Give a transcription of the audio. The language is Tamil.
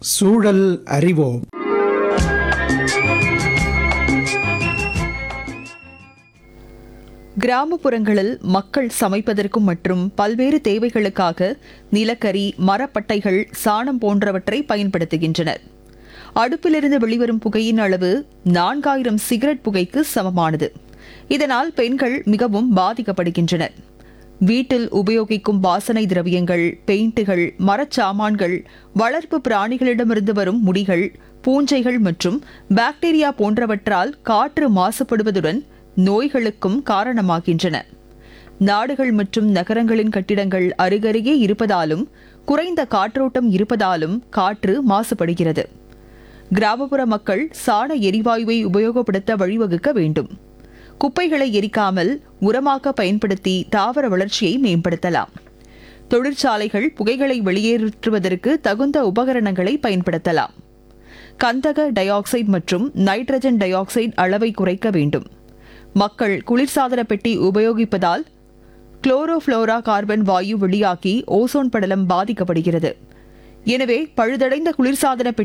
சூழல் அறிவோம் கிராமப்புறங்களில் மக்கள் சமைப்பதற்கும் மற்றும் பல்வேறு தேவைகளுக்காக நிலக்கரி மரப்பட்டைகள் சாணம் போன்றவற்றை பயன்படுத்துகின்றனர் அடுப்பிலிருந்து வெளிவரும் புகையின் அளவு நான்காயிரம் சிகரெட் புகைக்கு சமமானது இதனால் பெண்கள் மிகவும் பாதிக்கப்படுகின்றனர் வீட்டில் உபயோகிக்கும் வாசனை திரவியங்கள் பெயிண்டுகள் மரச்சாமான்கள் வளர்ப்பு பிராணிகளிடமிருந்து வரும் முடிகள் பூஞ்சைகள் மற்றும் பாக்டீரியா போன்றவற்றால் காற்று மாசுபடுவதுடன் நோய்களுக்கும் காரணமாகின்றன நாடுகள் மற்றும் நகரங்களின் கட்டிடங்கள் அருகருகே இருப்பதாலும் குறைந்த காற்றோட்டம் இருப்பதாலும் காற்று மாசுபடுகிறது கிராமப்புற மக்கள் சாண எரிவாயுவை உபயோகப்படுத்த வழிவகுக்க வேண்டும் குப்பைகளை எரிக்காமல் உரமாக பயன்படுத்தி தாவர வளர்ச்சியை மேம்படுத்தலாம் தொழிற்சாலைகள் புகைகளை வெளியேற்றுவதற்கு தகுந்த உபகரணங்களை பயன்படுத்தலாம் கந்தக டை ஆக்சைடு மற்றும் நைட்ரஜன் டை ஆக்சைடு அளவை குறைக்க வேண்டும் மக்கள் குளிர்சாதன பெட்டி உபயோகிப்பதால் குளோரோஃப்ளோரா கார்பன் வாயு வெளியாகி ஓசோன் படலம் பாதிக்கப்படுகிறது எனவே பழுதடைந்த குளிர்சாதன பெட்டி